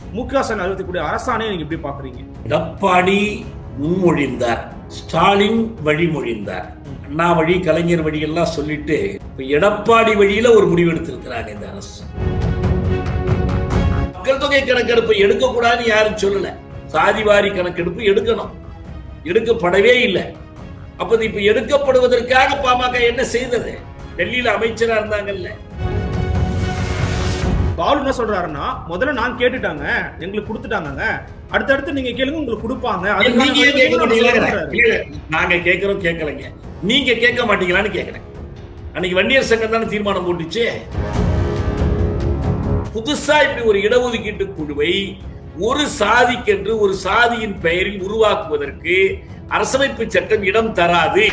மு க ஸ்டாலின் அறிவிக்கக்கூடிய அரசாணையை நீங்க எப்படி பாக்குறீங்க எடப்பாடி முன்மொழிந்தார் ஸ்டாலின் வழிமொழிந்தார் அண்ணா வழி கலைஞர் வழி எல்லாம் சொல்லிட்டு இப்ப எடப்பாடி வழியில ஒரு முடிவு எடுத்திருக்கிறாங்க இந்த அரசு மக்கள் தொகை கணக்கெடுப்பு எடுக்கக்கூடாதுன்னு யாரும் சொல்லல சாதிவாரி கணக்கெடுப்பு எடுக்கணும் எடுக்கப்படவே இல்லை அப்ப இது இப்ப எடுக்கப்படுவதற்காக பாமக என்ன செய்தது டெல்லியில அமைச்சரா இருந்தாங்கல்ல பாலு என்ன சொல்றாருன்னா முதல்ல நான் கேட்டுட்டாங்க எங்களுக்கு கொடுத்துட்டாங்க அடுத்தடுத்து நீங்க கேளுங்க உங்களுக்கு கொடுப்பாங்க அதுக்கான நீங்க ஏன் கேட்க வழிவகைகளை மாட்டீங்களா சொல்றாரு. இல்ல, நாங்க கேட்கிறோம் கேட்கலைங்க நீங்க கேட்க மாட்டீங்களான்னு கேட்கிறேன் அன்னைக்கு வன்னியர் சங்கம் தானே தீர்மானம் போட்டுச்சு புதுசா இப்படி ஒரு இடஒதுக்கீட்டு குழுவை ஒரு சாதிக்கென்று ஒரு சாதியின் பெயரில் உருவாக்குவதற்கு அரசமைப்பு சட்டம் இடம் தராது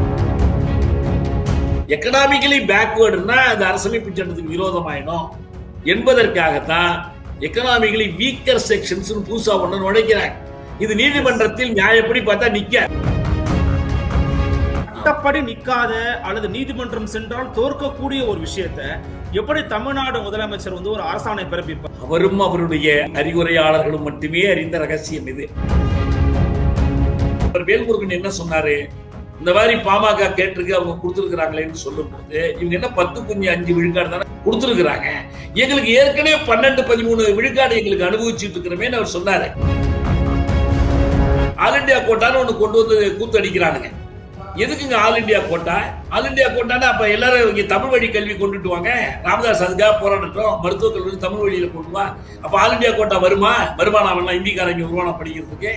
எக்கனாமிக்கலி பேக்வேர்டுனா அந்த அரசமைப்பு சட்டத்துக்கு விரோதமாயிடும் என்பதற்காகத்தான் எக்கனாமிக்கலி வீக்கர் செக்ஷன்ஸ் புதுசா ஒண்ணு நுழைக்கிறாங்க இது நீதிமன்றத்தில் நியாயப்படி பார்த்தா நிக்க சட்டப்படி நிக்காத அல்லது நீதிமன்றம் சென்றால் தோற்கக்கூடிய ஒரு விஷயத்தை எப்படி தமிழ்நாடு முதலமைச்சர் வந்து ஒரு அரசாணை பிறப்பிப்பார் அவரும் அவருடைய அறிவுரையாளர்களும் மட்டுமே அறிந்த ரகசியம் இது அவர் வேல்முருகன் என்ன சொன்னாரு இந்த மாதிரி பாமக கேட்டிருக்கு அவங்க கொடுத்துருக்காங்களேன்னு சொல்லும்போது இவங்க என்ன பத்து குஞ்சு அஞ்சு விழுக்காடு தானே கொடுத்துருக்காங்க எங்களுக்கு ஏற்கனவே பன்னெண்டு பதிமூணு விழுக்காடு எங்களுக்கு அனுபவிச்சுட்டு இருக்கிறோமேன்னு அவர் சொன்னாரு ஆல் இந்தியா கோட்டான்னு ஒண்ணு கொண்டு வந்து கூத்து அடிக்கிறானுங்க எதுக்குங்க all India quota all India கோட்டானா அப்ப எல்லாரும் இங்க தமிழ் வழி கல்வி கொண்டுட்டு வாங்க ராமதாஸ் அதுக்காக போராடட்டும் மருத்துவக் கல்லூரி தமிழ் வழியில கொண்டு வா அப்ப ஆல் இந்தியா கோட்டா வருமா வருமானம் அவன்லாம் இந்திக்காரங்க உருவானம் படிக்கிறதுக்கு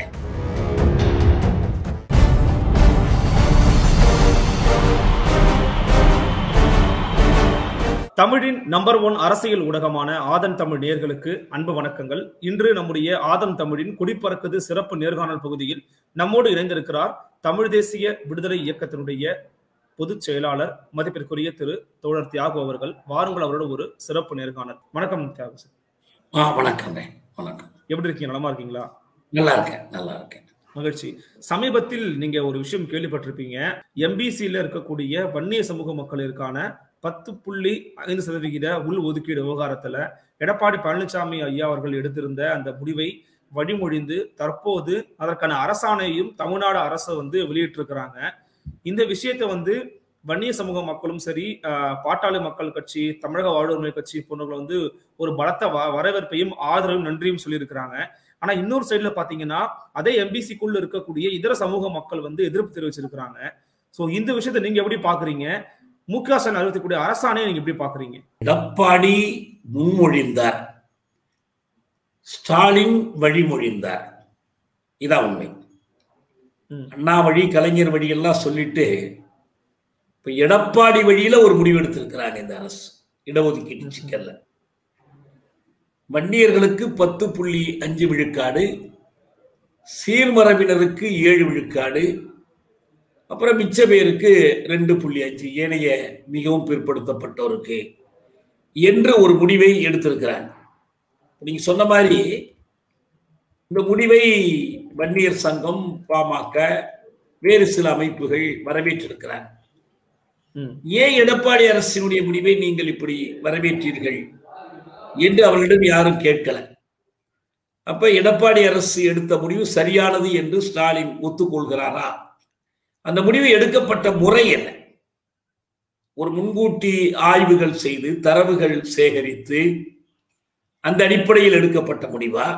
தமிழின் நம்பர் ஒன் அரசியல் ஊடகமான ஆதன் தமிழ் நேர்களுக்கு அன்பு வணக்கங்கள் இன்று நம்முடைய ஆதன் தமிழின் குடிப்பறக்குது சிறப்பு நேர்காணல் பகுதியில் நம்மோடு இணைந்திருக்கிறார் தமிழ் தேசிய விடுதலை இயக்கத்தினுடைய பொதுச் செயலாளர் மதிப்பிற்குரிய திரு தோழர் தியாகு அவர்கள் வாருங்கள் அவரோட ஒரு சிறப்பு நேர்காணல் வணக்கம் தியாகு சார் ஆ வணக்கங்க வணக்கம் எப்படி இருக்கீங்க நலமா இருக்கீங்களா நல்லா இருக்கேன் நல்லா இருக்கேன் மகிழ்ச்சி சமீபத்தில் நீங்க ஒரு விஷயம் கேள்விப்பட்டிருப்பீங்க எம்பிசியில இருக்கக்கூடிய வன்னிய சமூக மக்களிற்கான பத்து புள்ளி ஐந்து சதவிகித உள் ஒதுக்கீடு விவகாரத்துல எடப்பாடி பழனிசாமி ஐயா அவர்கள் எடுத்திருந்த அந்த முடிவை வழிமொழிந்து தற்போது அதற்கான அரசாணையும் தமிழ்நாடு அரசு வந்து வெளியிட்டிருக்கிறாங்க இந்த விஷயத்தை வந்து வன்னிய சமூக மக்களும் சரி ஆஹ், பாட்டாளி மக்கள் கட்சி தமிழக வாழ்வுரிமை கட்சி போன்றவர்கள் வந்து ஒரு பலத்த வ- வரவேற்பையும் ஆதரவும் நன்றியும் சொல்லியிருக்கிறாங்க ஆனா இன்னொரு சைடுல பாத்தீங்கன்னா அதே எம்பிசிக்குள்ள இருக்கக்கூடிய இதர சமூக மக்கள் வந்து எதிர்ப்பு தெரிவிச்சிருக்கிறாங்க சோ இந்த விஷயத்தை நீங்க எப்படி பாக்குறீங்க மு க ஸ்டாலின் அறிவிக்கக்கூடிய அரசாணையை நீங்க எப்படி பாக்குறீங்க எடப்பாடி முன்மொழிந்தார் ஸ்டாலின் வழிமொழிந்தார் இதான் உண்மை ம். அண்ணா வழி கலைஞர் வழி எல்லாம் சொல்லிட்டு இப்ப எடப்பாடி வழியில ஒரு முடிவு எடுத்திருக்கிறாங்க இந்த அரசு இடஒதுக்கீட்டு சிக்கல்ல வன்னியர்களுக்கு பத்து புள்ளி அஞ்சு விழுக்காடு சீர்மரபினருக்கு ஏழு விழுக்காடு அப்புறம் மிச்ச பேருக்கு ரெண்டு புள்ளி அஞ்சு ஏனைய மிகவும் பிற்படுத்தப்பட்டோருக்கு என்ற ஒரு முடிவை எடுத்திருக்கிறாங்க நீங்க சொன்ன மாதிரி இந்த முடிவை வன்னியர் சங்கம் பாமக வேறு சில அமைப்புகள் வரவேற்றிருக்கிறாங்க ம். ஏன் எடப்பாடி அரசினுடைய முடிவை நீங்கள் இப்படி வரவேற்றீர்கள் என்று அவர்களிடம் யாரும் கேட்கல அப்ப எடப்பாடி அரசு எடுத்த முடிவு சரியானது என்று ஸ்டாலின் ஒத்துக்கொள்கிறாரா அந்த முடிவு எடுக்கப்பட்ட முறை என்ன ஒரு முன்கூட்டி ஆய்வுகள் செய்து தரவுகள் சேகரித்து அந்த அடிப்படையில் எடுக்கப்பட்ட முடிவா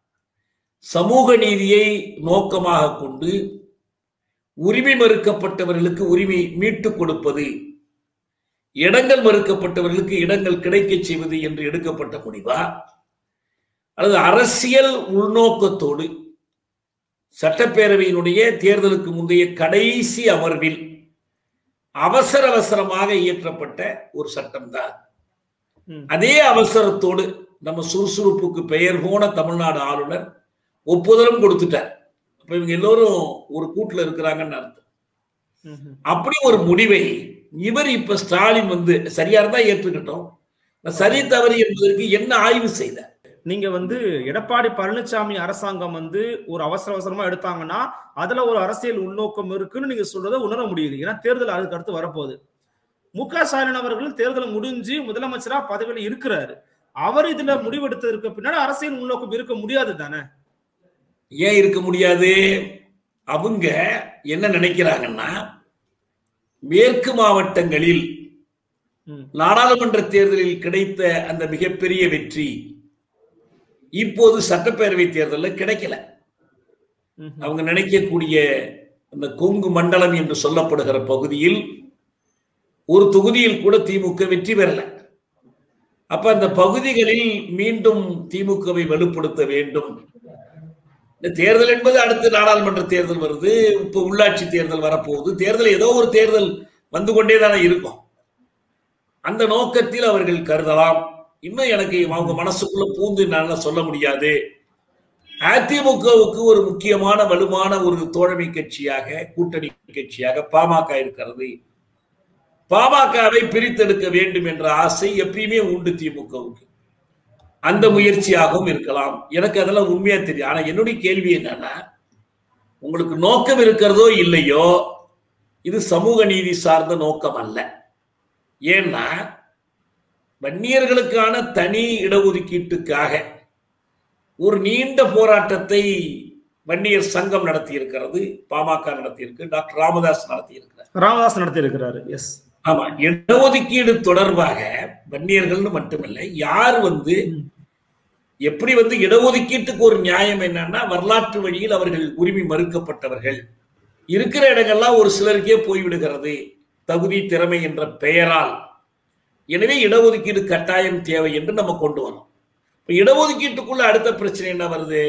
சமூக நீதியை நோக்கமாக கொண்டு உரிமை மறுக்கப்பட்டவர்களுக்கு உரிமை மீட்டுக் கொடுப்பது இடங்கள் மறுக்கப்பட்டவர்களுக்கு இடங்கள் கிடைக்கச் செய்வது என்று எடுக்கப்பட்ட முடிவா அல்லது அரசியல் உள்நோக்கத்தோடு சட்டப்பேரவையினுடைய தேர்தலுக்கு முந்தைய கடைசி அமர்வில் அவசர அவசரமாக இயற்றப்பட்ட ஒரு சட்டம்தான் ம். அதே அவசரத்தோடு நம்ம சுறுசுறுப்புக்கு பெயர் போன தமிழ்நாடு ஆளுநர் ஒப்புதலும் கொடுத்துட்டார் அப்ப இவங்க எல்லோரும் ஒரு கூட்டுல இருக்கிறாங்கன்னு அர்த்தம் ம்ஹும். அப்படி ஒரு முடிவை இவர் இப்ப ஸ்டாலின் வந்து சரியா இருந்தா ஏற்றுக்கிட்டோம் சரி தவறு என்பதற்கு என்ன ஆய்வு செய்தார் நீங்க வந்து எடப்பாடி பழனிசாமி அரசாங்கம் வந்து ஒரு அவசர அவசரமா எடுத்தாங்கன்னா அதுல ஒரு அரசியல் உள்நோக்கம் இருக்குன்னு நீங்க சொல்றதை உணர முடியுது ஏன்னா தேர்தல் அதுக்கு அடுத்து வரப்போகுது மு க ஸ்டாலின் அவர்கள் தேர்தல் முடிஞ்சு முதலமைச்சரா பதவியில இருக்கிறாரு அவர் இதுல முடிவெடுத்ததற்கு பின்னாடி அரசியல் முன்னோக்கம் இருக்க முடியாது தானே ஏன் இருக்க முடியாது அவங்க என்ன நினைக்கிறாங்கன்னா மேற்கு மாவட்டங்களில் ம். நாடாளுமன்ற தேர்தலில் கிடைத்த அந்த மிகப்பெரிய வெற்றி இப்போது சட்டப்பேரவை தேர்தலில் கிடைக்கல ம்ஹும். அவங்க நினைக்கக்கூடிய அந்த கொங்கு மண்டலம் என்று சொல்லப்படுகிற பகுதியில் ஒரு தொகுதியில் கூட திமுக வெற்றி பெறல அப்ப அந்த பகுதிகளில் மீண்டும் திமுகவை வலுப்படுத்த வேண்டும் இந்த தேர்தல் என்பது அடுத்து நாடாளுமன்ற தேர்தல் வருது இப்ப உள்ளாட்சி தேர்தல் வரப்போகுது தேர்தல் ஏதோ ஒரு தேர்தல் வந்து கொண்டே தானே இருக்கும் அந்த நோக்கத்தில் அவர்கள் கருதலாம் இன்னும் எனக்கு அவங்க மனசுக்குள்ள பூந்து என்னால சொல்ல முடியாது அதிமுகவுக்கு ஒரு முக்கியமான வலுவான ஒரு தோழமை கட்சியாக கூட்டணி கட்சியாக பாமக இருக்கிறது பாமகவை பிரித்தெடுக்க வேண்டும் என்ற ஆசை எப்பயுமே உண்டு திமுகவுக்கு அந்த முயற்சியாகவும் இருக்கலாம் எனக்கு அதெல்லாம் உண்மையா தெரியும் ஆனா என்னுடைய கேள்வி என்னன்னா உங்களுக்கு நோக்கம் இருக்கிறதோ இல்லையோ இது சமூக நீதி சார்ந்த நோக்கம் அல்ல ஏன்னா வன்னியர்களுக்கான தனி இடஒதுக்கீட்டுக்காக ஒரு நீண்ட போராட்டத்தை வன்னியர் சங்கம் நடத்தி இருக்கிறது பாமக நடத்தி இருக்கு டாக்டர் ராமதாஸ் நடத்தி இருக்கிறார் ராமதாஸ் நடத்தி இருக்கிறாரு எஸ் ஆமா இடஒதுக்கீடு தொடர்பாக வன்னியர்கள்னு மட்டுமல்ல யார் வந்து எப்படி வந்து இடஒதுக்கீட்டுக்கு ஒரு நியாயம் என்னன்னா வரலாற்று வழியில் அவர்கள் உரிமை மறுக்கப்பட்டவர்கள் இருக்கிற இடங்கள்லாம் ஒரு சிலருக்கே போய்விடுகிறது தகுதி திறமை என்ற பெயரால் எனவே இடஒதுக்கீடு கட்டாயம் தேவை என்று நம்ம கொண்டு வரோம் இப்ப இடஒதுக்கீட்டுக்குள்ள அடுத்த பிரச்சனை என்ன வருது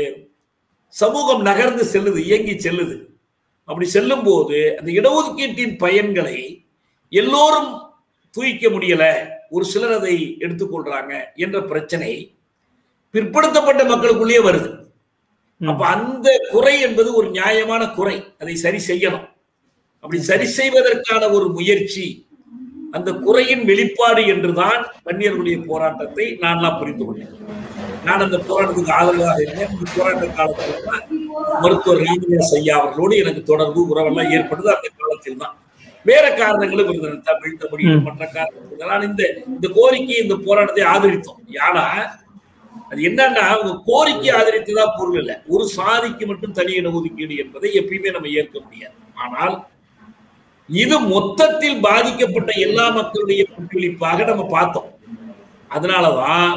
சமூகம் நகர்ந்து செல்லுது இயங்கி செல்லுது அப்படி செல்லும் போது அந்த இடஒதுக்கீட்டின் பயன்களை எல்லோரும் தூய்க்க முடியல ஒரு சிலர் அதை எடுத்துக்கொள்றாங்க என்ற பிரச்சனை பிற்படுத்தப்பட்ட மக்களுக்குள்ளேயே வருது அப்ப அந்த குறை என்பது ஒரு நியாயமான குறை அதை சரி செய்யணும் அப்படி சரி செய்வதற்கான ஒரு முயற்சி அந்த குறையின் வெளிப்பாடு என்றுதான் வன்னியர்களுடைய போராட்டத்தை நான் புரிந்து கொண்டேன் நான் அந்த போராட்டத்துக்கு ஆதரவாக இருந்தேன் இந்த போராட்ட காலத்தில் தான் மருத்துவர் ராமதாஸ் ஐயா அவர்களோடு எனக்கு தொடர்பு உறவெல்லாம் ஏற்பட்டது அந்த காலத்தில் தான் வேற காரணங்களும் இருந்தன தமிழ் தமிழ் மற்ற காரணங்கள் நான் இந்த இந்த கோரிக்கை இந்த போராட்டத்தை ஆதரித்தோம் ஆனா அது என்னன்னா அவங்க கோரிக்கை ஆதரித்ததா பொருள் இல்லை ஒரு சாதிக்கு மட்டும் தனி இட ஒதுக்கீடு என்பதை எப்பயுமே நம்ம ஏற்க முடியாது ஆனால் இது மொத்தத்தில் பாதிக்கப்பட்ட எல்லா மக்களுடைய பங்களிப்பாக நம்ம பார்த்தோம் அதனாலதான்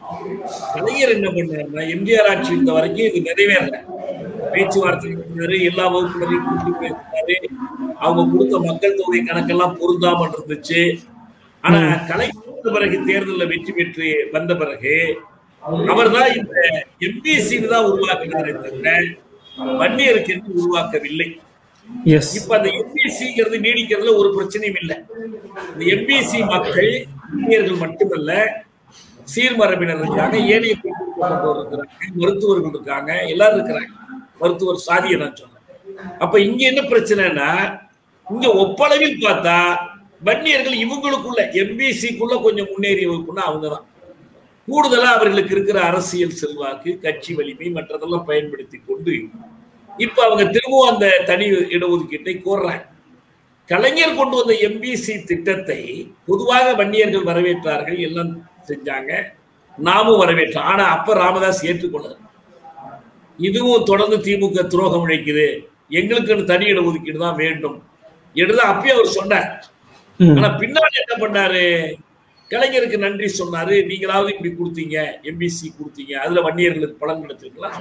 கலைஞர் என்ன பண்ணாருன்னா எம்ஜிஆர் ஆட்சி இருந்த வரைக்கும் இது நிறைவேறல பேச்சுவார்த்தை நடத்தினாரு எல்லா வகுப்பினரையும் கூட்டி பேசினாரு அவங்க கொடுத்த மக்கள் தொகை கணக்கெல்லாம் பொருந்தாமல் இருந்துச்சு ஆனா கலைஞர் பிறகு தேர்தலில் வெற்றி பெற்று வந்த பிறகு அவர் தான் இந்த எம்பிசி தான் உருவாக்கினாரே தவிர வன்னியருக்கு என்று உருவாக்கவில்லை எஸ் இப்ப அந்த எம்பிசிங்கிறது நீடிக்கிறதுல ஒரு பிரச்சனையும் இல்லை இந்த எம்பிசி மக்கள் வன்னியர்கள் மட்டுமல்ல சீர்மரபினர் இருக்காங்க ஏனைய பிற்படுத்தப்பட்டோர் இருக்கிறாங்க மருத்துவர்கள் இருக்காங்க எல்லாரும் இருக்கிறாங்க மருத்துவர் சாதியை நான் சொன்னேன் அப்ப இங்க என்ன பிரச்சனைனா இங்க ஒப்பளவில் பார்த்தா வன்னியர்கள் இவங்களுக்குள்ள எம்பிசிக்குள்ள கொஞ்சம் முன்னேறி வைக்கணும் அவங்கதான் கூடுதலா அவர்களுக்கு இருக்கிற அரசியல் செல்வாக்கு கட்சி வலிமை மற்றதெல்லாம் பயன்படுத்தி கொண்டு இப்ப அவங்க திரும்பவும் அந்த தனி இடஒதுக்கீட்டை கோர்றாங்க கலைஞர் கொண்டு வந்த எம்பிசி திட்டத்தை பொதுவாக வன்னியர்கள் வரவேற்றார்கள் எல்லாம் செஞ்சாங்க நாமும் வரவேற்றோம் ஆனா அப்ப ராமதாஸ் ஏற்றுக்கொள்ளல இதுவும் தொடர்ந்து திமுக துரோகம் இழைக்குது எங்களுக்கு தனி இடஒதுக்கீடு தான் வேண்டும் என்றுதான் அப்பயே அவர் சொன்னார் ஆனா பின்னாடி என்ன பண்ணாரு கலைஞருக்கு நன்றி சொன்னாரு நீங்களாவது இப்படி கொடுத்தீங்க எம்பிசி கொடுத்தீங்க அதுல வன்னியர்களுக்கு பலன் கிடைச்சிருக்கலாம்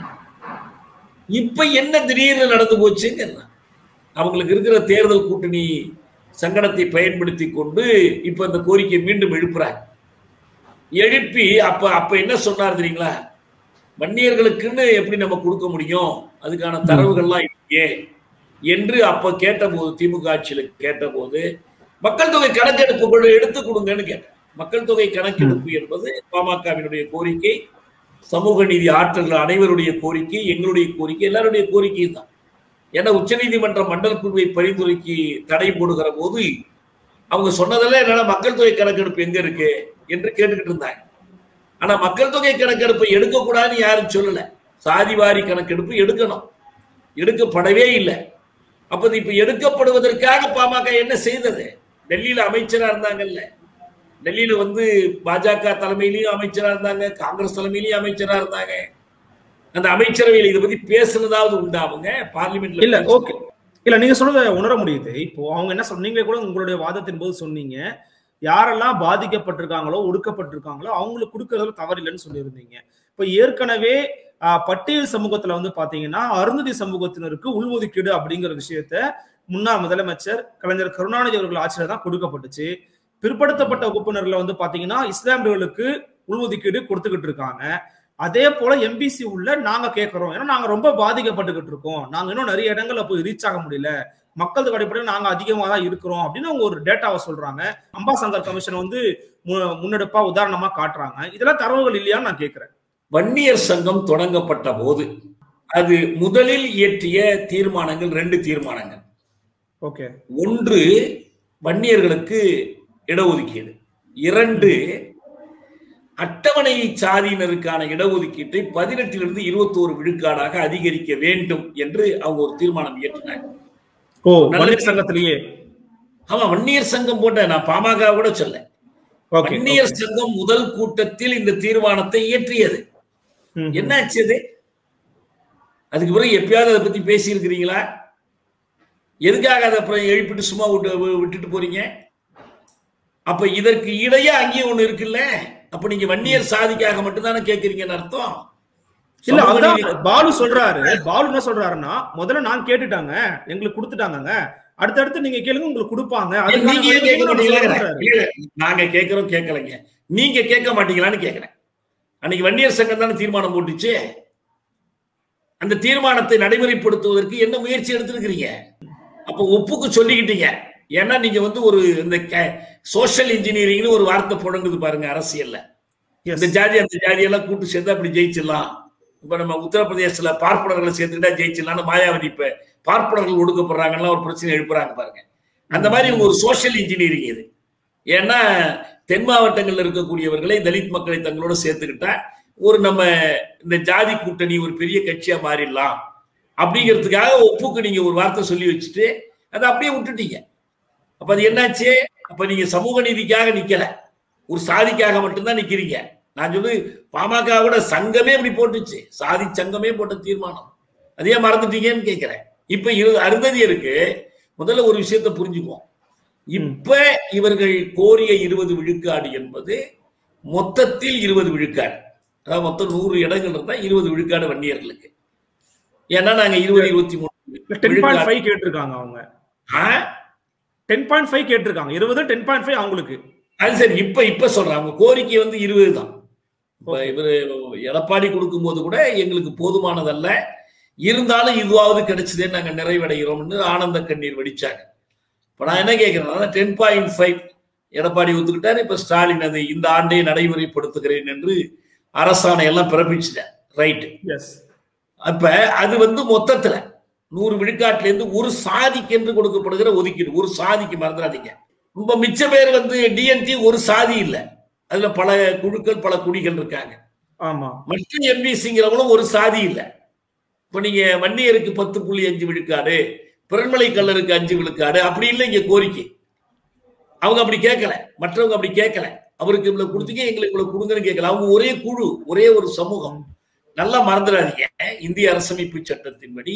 இப்ப என்ன திடீர்னு நடந்து போச்சுங்க அவங்களுக்கு இருக்கிற தேர்தல் கூட்டணி சங்கடத்தை பயன்படுத்தி கொண்டு இப்ப இந்த கோரிக்கை மீண்டும் எழுப்புறாங்க எழுப்பி அப்ப அப்ப என்ன சொன்னார் தெரியுங்களா வன்னியர்களுக்குன்னு எப்படி நம்ம கொடுக்க முடியும் அதுக்கான தரவுகள்லாம் இல்லையே என்று அப்ப கேட்டபோது திமுக ஆட்சியில கேட்டபோது மக்கள் தொகை கணக்கெடுப்பு கூட எடுத்து கொடுங்கன்னு கேட்டேன் மக்கள் தொகை கணக்கெடுப்பு என்பது பாமகவினுடைய கோரிக்கை சமூக நீதி ஆற்றல்கள் அனைவருடைய கோரிக்கை எங்களுடைய கோரிக்கை எல்லாருடைய கோரிக்கை தான் ஏன்னா உச்சநீதிமன்ற மண்டல் குழுவை பரிந்துரைக்கு தடை போடுகிற போது அவங்க சொன்னதெல்லாம் என்னால மக்கள் தொகை கணக்கெடுப்பு எங்க இருக்கு என்று கேட்டுக்கிட்டு இருந்தாங்க ஆனா மக்கள் தொகை கணக்கெடுப்பை எடுக்கக்கூடாதுன்னு யாரும் சொல்லல சாதிவாரி கணக்கெடுப்பு எடுக்கணும் எடுக்கப்படவே இல்லை அப்ப இப்ப எடுக்கப்படுவதற்காக பாமக என்ன செய்தது டெல்லியில அமைச்சரா இருந்தாங்கல்ல டெல்லியில வந்து பாஜக தலைமையிலயும் அமைச்சரா இருந்தாங்க காங்கிரஸ் தலைமையிலயும் அமைச்சரா இருந்தாங்க அந்த அமைச்சரவையில் இதை பத்தி பேசுனதாவது உண்டா அவங்க பார்லிமெண்ட்ல இல்ல ஓகே இல்ல நீங்க சொன்னதை உணர முடியுது இப்போ அவங்க என்ன சொன்ன நீங்களே கூட உங்களுடைய வாதத்தின் போது சொன்னீங்க யாரெல்லாம் பாதிக்கப்பட்டிருக்காங்களோ ஒடுக்கப்பட்டிருக்காங்களோ அவங்களுக்கு கொடுக்கறதுல தவறில்லைன்னு சொல்லியிருந்தீங்க இப்ப ஏற்கனவே ஆஹ், பட்டியல் சமூகத்துல வந்து பாத்தீங்கன்னா அருந்ததி சமூகத்தினருக்கு உள்ஒதுக்கீடு அப்படிங்கிற விஷயத்த முன்னாள் முதலமைச்சர் கலைஞர் கருணாநிதி அவர்கள் ஆட்சியில தான் கொடுக்கப்பட்டுச்சு பிற்படுத்தப்பட்ட வகுப்பினர்ல வந்து பாத்தீங்கன்னா இஸ்லாமியர்களுக்கு உள்ஒதுக்கீடு கொடுத்துக்கிட்டு இருக்காங்க அதே போல எம்பிசி உள்ள நாங்க கேட்கறோம் ஏன்னா நாங்க ரொம்ப பாதிக்கப்பட்டுக்கிட்டு இருக்கோம் நாங்க இன்னும் நிறைய இடங்கள்ல போய் ரீச் ஆக முடியல மக்கள் தொகை அடிப்படையில் நாங்க அதிகமா தான் இருக்கிறோம் அப்படின்னு அவங்க ஒரு டேட்டாவை சொல்றாங்க அம்பாசங்கர் கமிஷன் வந்து மு- முன்னெடுப்பா உதாரணமா காட்டுறாங்க இதெல்லாம் தரவுகள் இல்லையான்னு நான் கேட்கிறேன் வன்னியர் சங்கம் தொடங்கப்பட்ட போது அது முதலில் இயற்றிய தீர்மானங்கள் ரெண்டு தீர்மானங்கள் ஓகே ஒன்று வன்னியர்களுக்கு இடஒதுக்கீடு இரண்டு அட்டவணை சாதியினருக்கான இடஒதுக்கீட்டை பதினெட்டிலிருந்து இருபத்தோரு விழுக்காடாக அதிகரிக்க வேண்டும் என்று அவங்க ஒரு தீர்மானம் இயற்றினாங்க ஓ நல்ல- வணிகர் சங்கத்திலேயே ஆமா வன்னியர் சங்கம் போட்ட நான் பாமக கூட சொல்ல ஓகே வன்னியர் சங்கம் முதல் கூட்டத்தில் இந்த தீர்மானத்தை இயற்றியது ம். என்னாச்சு அது அதுக்கு பிறகு எப்பயாவது அதை பத்தி பேசி இருக்கிறீங்களா எதுக்காக அதை அப்புறம் எழுப்பிட்டு சும்மா விட்டு வி- விட்டுட்டு போறீங்க அப்ப இதற்கு இடையே அங்கேயும் ஒண்ணு இருக்குல்ல அப்ப நீங்க வன்னியர் சாதிக்காக மட்டும்தானே கேக்குறீங்கன்னு அர்த்தம் இல்ல சமூக அதுதான் நீதி- பாலு சொல்றாரு பாலு என்ன சொல்றாருன்னா முதல்ல நான் கேட்டுட்டாங்க எங்களுக்கு கொடுத்துட்டாங்க அடுத்தடுத்து நீங்க கேளுங்க உங்களுக்கு கொடுப்பாங்க அதுக்கான நீங்க ஏன் கேட்க வழிவகைகளை நம்ம மாட்டீங்களா சொல்றாரு. இல்ல, நாங்க கேட்கிறோம் கேட்கலைங்க நீங்க கேட்க மாட்டீங்களான்னு கேட்கிறேன் அன்னைக்கு வன்னியர் சங்கம் தானே தீர்மானம் போட்டுச்சு அந்த தீர்மானத்தை நடைமுறைப்படுத்துவதற்கு என்ன முயற்சி எடுத்திருக்கிறீங்க அப்ப ஒப்புக்கு சொல்லிக்கிட்டீங்க ஏன்னா நீங்க வந்து ஒரு இந்த சோஷியல் இன்ஜினியரிங்னு ஒரு வார்த்தை புழங்குது பாருங்க அரசியல்ல Yes. இந்த ஜாதி அந்த ஜாதி எல்லாம் கூட்டு சேர்ந்து அப்படி ஜெயிச்சிடலாம் இப்ப நம்ம உத்தரப்பிரதேசத்துல பார்ப்பனர்களை சேர்த்துக்கிட்டா ஜெயிச்சிடலாம்னு மாயாவதி இப்ப பார்ப்பனர்கள் ஒடுக்கப்படுறாங்கலாம் ஒரு பிரச்சனை எழுப்புறாங்க பாருங்க அந்த மாதிரி இவங்க ஒரு சோஷியல் இன்ஜினியரிங் இது ஏன்னா தென் மாவட்டங்கள்ல இருக்கக்கூடியவர்களை தலித் மக்களை தங்களோட சேர்த்துக்கிட்டா ஒரு நம்ம இந்த ஜாதி கூட்டணி ஒரு பெரிய கட்சியா மாறிடலாம் அப்படிங்கிறதுக்காக ஒப்புக்கு நீங்க ஒரு வார்த்தை சொல்லி வச்சுட்டு அதை அப்படியே விட்டுட்டீங்க அப்ப அது என்னாச்சு அப்ப நீங்க சமூக நீதிக்காக நிக்கல ஒரு சாதிக்காக மட்டும்தான் நிக்கிறீங்க நான் சொல்லு பாமக விட சங்கமே இப்படி போட்டுச்சு சாதி சங்கமே போட்ட தீர்மானம் அதே மறந்துட்டீங்கன்னு கேட்கிறேன் இப்ப இரு அருந்ததியருக்கு முதல்ல ஒரு விஷயத்தை புரிஞ்சுக்குவோம் இப்ப இவர்கள் கோரிய இருபது விழுக்காடு என்பது மொத்தத்தில் இருபது விழுக்காடு அதாவது மொத்தம் நூறு இடங்கள் இருந்தா இருபது விழுக்காடு வன்னியர்களுக்கு ஏன்னா நாங்க இருபது இருபத்தி மூணு டென் பாயிண்ட் விழுக்காடு ஃபைவ் கேட்டிருக்காங்க அவங்க ஆ? டென் பாயிண்ட் ஃபைவ் கேட்டிருக்காங்க இருபது டென் பாயிண்ட் ஃபைவ் அவங்களுக்கு அது சரி இப்ப இப்ப சொல்றேன் அவங்க கோரிக்கை வந்து இருபது தான் இப்ப இவரு எடப்பாடி கொடுக்கும் போது கூட எங்களுக்கு போதுமானதல்ல இருந்தாலும் இதுவாவது கிடைச்சதே நாங்க நிறைவடைகிறோம்னு ஆனந்த கண்ணீர் வடிச்சாங்க இப்ப நான் என்ன கேட்கிறேன் டென் பாயிண்ட் ஃபைவ் எடப்பாடி ஒத்துக்கிட்டாரு இப்ப ஸ்டாலின் அதை இந்த ஆண்டே நடைமுறைப்படுத்துகிறேன் என்று அரசாணை எல்லாம் பிறப்பிச்சிட்டேன் ரைட் எஸ் அப்ப அது வந்து மொத்தத்துல நூறு விழுக்காட்டுல இருந்து ஒரு சாதிக்கு என்று கொடுக்கப்படுகிற ஒதுக்கீடு ஒரு சாதிக்கு மறந்துடாதீங்க ரொம்ப மிச்ச பேர் வந்து டிஎன்டி ஒரு சாதி இல்ல அதுல பல குழுக்கள் பல குடிகள் இருக்காங்க ஆமா மற்ற எம்பிசிங்கிறவங்களும் ஒரு சாதி இல்ல இப்ப நீங்க வன்னியருக்கு பத்து புள்ளி அஞ்சு விழுக்காடு பிறன்மலை கல்லருக்கு அஞ்சு விழுக்காடு அப்படி இல்லை இங்க கோரிக்கை அவங்க அப்படி கேட்கல மற்றவங்க அப்படி கேட்கல அவருக்கு இவ்வளவு கொடுத்தீங்க எங்களுக்கு இவ்வளவு கொடுங்கன்னு கேட்கல அவங்க ஒரே குழு ஒரே ஒரு சமூகம் நல்லா மறந்துடாதீங்க இந்திய அரசமைப்பு சட்டத்தின்படி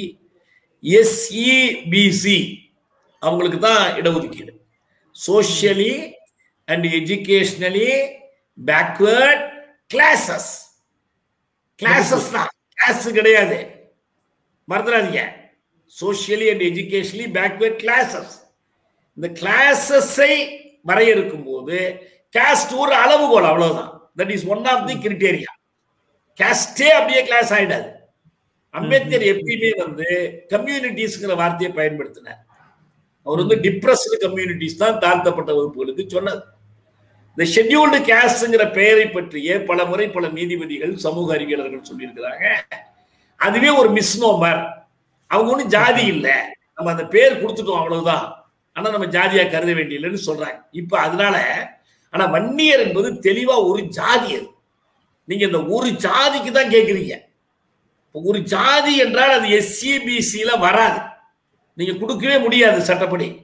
எஸ்இபிசி அவங்களுக்கு தான் இடஒதுக்கீடு socially and educationally backward classes classes தான் கிளாஸ் கிடையாது மறந்துடாதீங்க socially and educationally backward classes இந்த கிளாஸஸை வரையறுக்கும் போது காஸ்ட் ஒரு அளவுகோல் அவ்வளவுதான் that is one of the criteria காஸ்டே அப்படியே கிளாஸ் ஆயிடாது அம்பேத்கர் எப்பயுமே வந்து கம்யூனிட்டிஸ்ங்கிற வார்த்தையை பயன்படுத்தினார் அவர் வந்து டிப்ரெஸ்டு கம்யூனிட்டிஸ் தான் தாழ்த்தப்பட்ட வகுப்புகளுக்கு சொன்னார் இந்த ஷெட்யூல்டு கேஸ்ட்ங்கிற பெயரை பற்றிய பல முறை பல நீதிபதிகள் சமூக அறிவியலர்கள் சொல்லியிருக்கிறாங்க அதுவே ஒரு மிஸ்னோமர் அவங்க ஒன்றும் ஜாதி இல்லை நம்ம அந்த பேர் கொடுத்துட்டோம் அவ்வளவுதான் ஆனா நம்ம ஜாதியா கருத வேண்டியதில்லைன்னு சொல்றாங்க இப்ப அதனால ஆனா வன்னியர் என்பது தெளிவா ஒரு ஜாதி அது நீங்க இந்த ஒரு ஜாதிக்கு தான் கேட்குறீங்க ஒரு ஜாதி என்றால் அது எஸ்சிபிசியில வராது நீங்க கொடுக்கவே முடியாது சட்டப்படி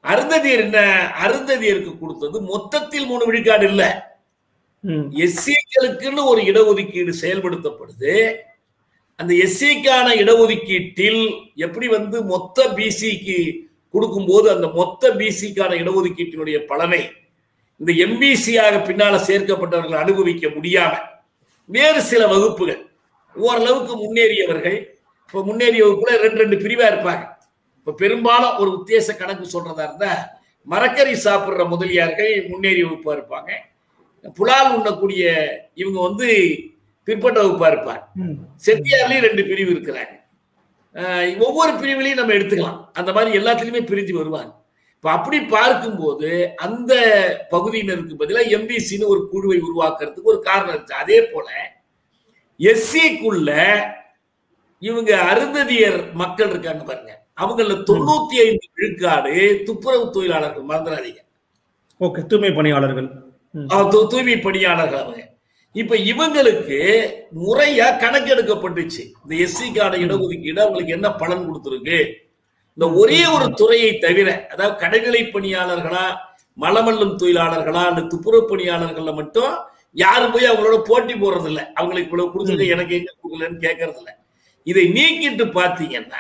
அருந்ததியர் என்ன அருந்ததியருக்கு கொடுத்தது மொத்தத்தில் மூணு விழுக்காடு இல்ல ம். எஸ்சிக்களுக்குன்னு ஒரு இடஒதுக்கீடு செயல்படுத்தப்படுது அந்த எஸ்சிக்கான இடஒதுக்கீட்டில் எப்படி வந்து மொத்த பிசிக்கு கொடுக்கும்போது அந்த மொத்த பிசிக்கான இடஒதுக்கீட்டினுடைய பலனை இந்த எம்பிசியாக பின்னால சேர்க்கப்பட்டவர்கள் அனுபவிக்க முடியாம வேறு சில வகுப்புகள் ஓரளவுக்கு முன்னேறியவர்கள் இப்ப முன்னேறிய வகுப்புல ரெண்டு ரெண்டு பிரிவா இருப்பாங்க இப்ப பெரும்பாலும் ஒரு உத்தேச கணக்கு சொல்றதா இருந்தா மரக்கறி சாப்பிடுற முதலியார்கள் முன்னேறிய வகுப்பா இருப்பாங்க புலால் உண்ணக்கூடிய இவங்க வந்து பிற்பட்ட வகுப்பா இருப்பாங்க ம். செட்டியார்லயும் ரெண்டு பிரிவு இருக்கிறாங்க அஹ் ஒவ்வொரு பிரிவிலையும் நம்ம எடுத்துக்கலாம் அந்த மாதிரி எல்லாத்துலயுமே பிரிஞ்சு வருவாங்க இப்ப அப்படி பார்க்கும்போது அந்த பகுதியினருக்கு பதிலாக எம்பிசின்னு ஒரு குழுவை உருவாக்குறதுக்கு ஒரு காரணம் இருந்துச்சு அதே போல எஸ்சிக்குள்ள இவங்க அருந்ததியர் மக்கள் இருக்காங்க பாருங்க அவங்கள தொண்ணூத்தி ஐந்து விழுக்காடு துப்புரவு தொழிலாளர்கள் மறந்துடாதீங்க ஓகே தூய்மை பணியாளர்கள் ம். அஹ் தூ- தூய்மை பணியாளர்கள் அவங்க இப்ப இவங்களுக்கு முறையா கணக்கெடுக்கப்பட்டுச்சு இந்த எஸ்சிக்கான இடஒதுக்கீடு அவங்களுக்கு என்ன பலன் கொடுத்துருக்கு இந்த ஒரே ஒரு துறையை தவிர அதாவது கடைநிலை பணியாளர்களா மலமல்லும் தொழிலாளர்களா அந்த துப்புரவு பணியாளர்கள்ல மட்டும் யாரும் போய் அவங்களோட போட்டி போடுறது இல்ல அவங்களுக்கு இவ்வளவு கொடுத்துருக்கு எனக்கு எங்க கொடுக்கலன்னு கேட்கறது இல்ல இதை நீக்கிட்டு பாத்தீங்கன்னா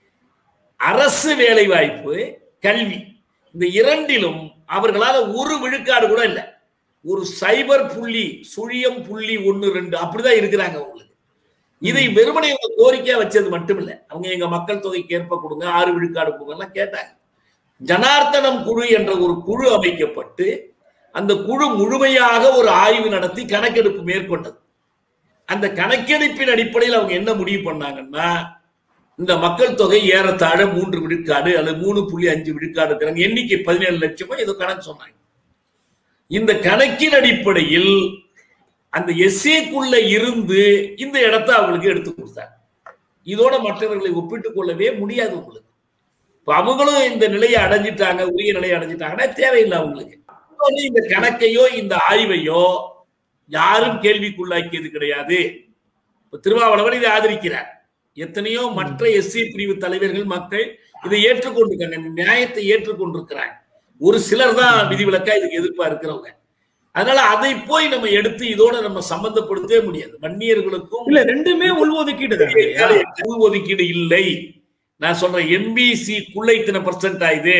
அரசு வேலை வாய்ப்பு கல்வி இந்த இரண்டிலும் அவர்களால ஒரு விழுக்காடு கூட இல்லை ஒரு சைபர் புள்ளி சுழியம் புள்ளி ஒன்னு ரெண்டு அப்படிதான் இருக்கிறாங்க அவங்களுக்கு இதை வெறுமனை இவங்க கோரிக்கையா வச்சது மட்டும் இல்ல அவங்க எங்க மக்கள் தொகைக்கு ஏற்ப கொடுங்க ஆறு விழுக்காடு கொடுங்க எல்லாம் கேட்டாங்க ஜனார்த்தனம் குழு என்ற ஒரு குழு அமைக்கப்பட்டு அந்த குழு முழுமையாக ஒரு ஆய்வு நடத்தி கணக்கெடுப்பு மேற்கொண்டது அந்த கணக்கெடுப்பின் அடிப்படையில் அவங்க என்ன முடிவு பண்ணாங்கன்னா இந்த மக்கள் தொகை ஏறத்தாழ மூன்று விழுக்காடு அல்லது மூணு புள்ளி அஞ்சு விழுக்காடு இருக்கிறாங்க எண்ணிக்கை பதினேழு லட்சமோ ஏதோ கணக்கு சொன்னாங்க இந்த கணக்கின் அடிப்படையில் அந்த எஸ்ஏக்குள்ள இருந்து இந்த இடத்தை அவங்களுக்கு எடுத்து கொடுத்தாங்க இதோட மற்றவர்களை ஒப்பிட்டுக் கொள்ளவே முடியாது உங்களுக்கு இப்ப அவங்களும் இந்த நிலையை அடைஞ்சிட்டாங்க உரிய நிலையை அடைஞ்சிட்டாங்கன்னா தேவையில்லை அவங்களுக்கு இன்னொன்னு இந்த கணக்கையோ இந்த ஆய்வையோ யாரும் கேள்விக்குள்ளாக்கியது கிடையாது இப்ப திருமாவளவன் இதை ஆதரிக்கிறார் எத்தனையோ மற்ற எஸ்சி பிரிவு தலைவர்கள் மக்கள் இதை ஏற்றுக்கொண்டிருக்காங்க இந்த நியாயத்தை ஏற்றுக்கொண்டிருக்கிறாங்க ஒரு சிலர் தான் விதிவிலக்கா இதுக்கு எதிர்ப்பா இருக்கிறவங்க அதனால அதை போய் நம்ம எடுத்து இதோட நம்ம சம்பந்தப்படுத்தவே முடியாது வன்னியர்களுக்கும் இல்ல ரெண்டுமே உள்ஒதுக்கீடு தான் இல்லையா? உள் ஒதுக்கீடு இல்லை நான் சொல்றேன் எம்பிசி குள்ள இத்தனை பர்சன்ட் ஆயுது